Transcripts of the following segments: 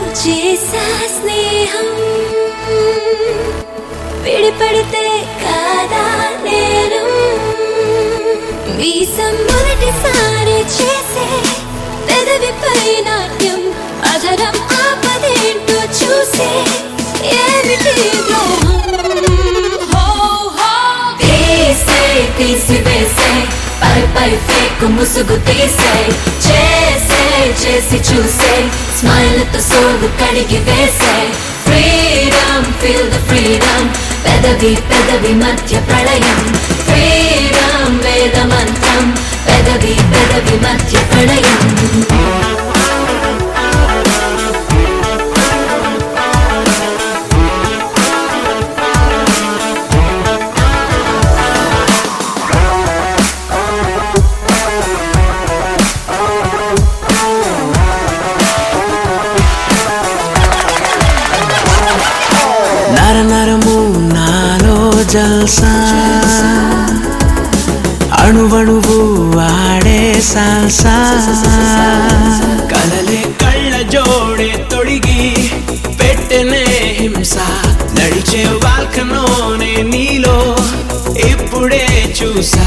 చేసా స్నేహం విడిపడితే కాదా నేను వీసం మొదటిసారి చేసే పెదవిపై నాట్యం అధరం ఆపదేంటో చూసే ఏమిటి ద్రోహం హో హో తీసే తీసివేసే పై పై ఫేకు ముసుగు తీసే చేసే చేసి చూసే స్మైల్ తో సోగు కడిగి వేసే ఫ్రీడమ్ ఫీల్ ద ఫ్రీడమ్ పెదవి పెదవి మధ్య ప్రళయం ఫ్రీడమ్ వేదమంత్రం పెదవి పెదవి మధ్య ప్రళయం నర నరము నాలో జల్సా అణువణువు వాడే సాల్సా కలలే కళ్ళ జోడే తొడిగి పెట్టెనే హింస నడిచే వాల్కనోనే నీలో ఇప్పుడే చూసా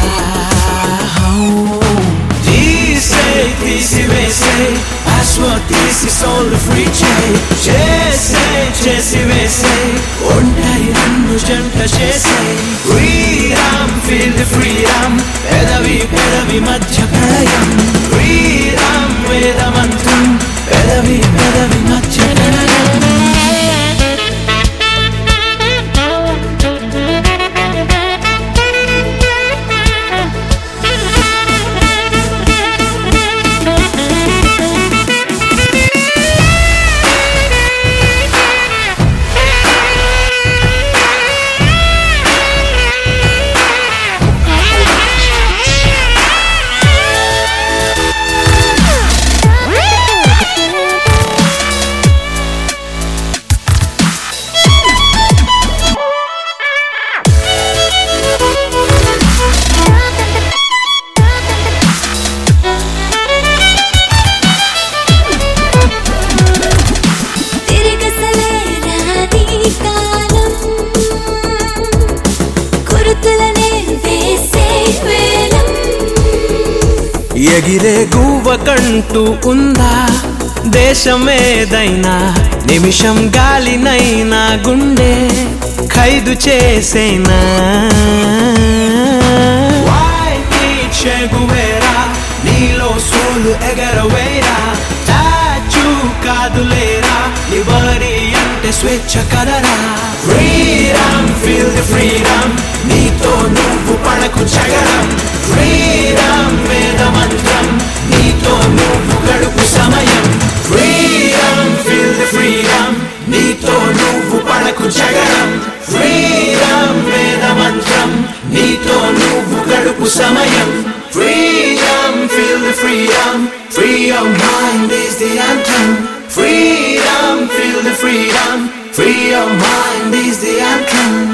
తీసే తీసివేసే పాస్వర్డ్ తీసి సోల్ ఫ్రీ చేయి చేసే చేసి వేసే ఒంటరి నన్ను జంట చేసే ఫ్రీడమ్ ఫీల్ ది ఫ్రీడమ్ పెదవి పెదవి మధ్య ప్రళయం ఫ్రీడమ్ వేదమంత్రం పెదవి పెదవి మధ్య ప్రళయం తిరగసలే రాని కాలం కురుతులనే వేసే వేలం ఎగిరే గువ్వకంటూ ఉందా దేశమేదైనా నిమిషం గాలినైనా గుండె ఖైదు చేసేనా చెగువేరా నీలో సోలు ఎగరవేరా తాచు కాదులేరా లిబరీ అంటే స్వేచ్ఛ కదరా ఫ్రీడమ్ ఫీల్ ది ఫ్రీడమ్ నీతో నువ్వు పడకు చగరం ఫ్రీడమ్ వేదమంత్రం నీతో నువ్వు గడుపు సమయం ఫ్రీడమ్ ఫీల్ ది ఫ్రీడమ్ నీతో నువ్వు పడకు చగరం ఫ్రీడమ్ వేదమంత్రం నీతో నువ్వు గడుపు సమయం freedom feel the freedom free your mind is the anthem freedom feel the freedom free your mind is the anthem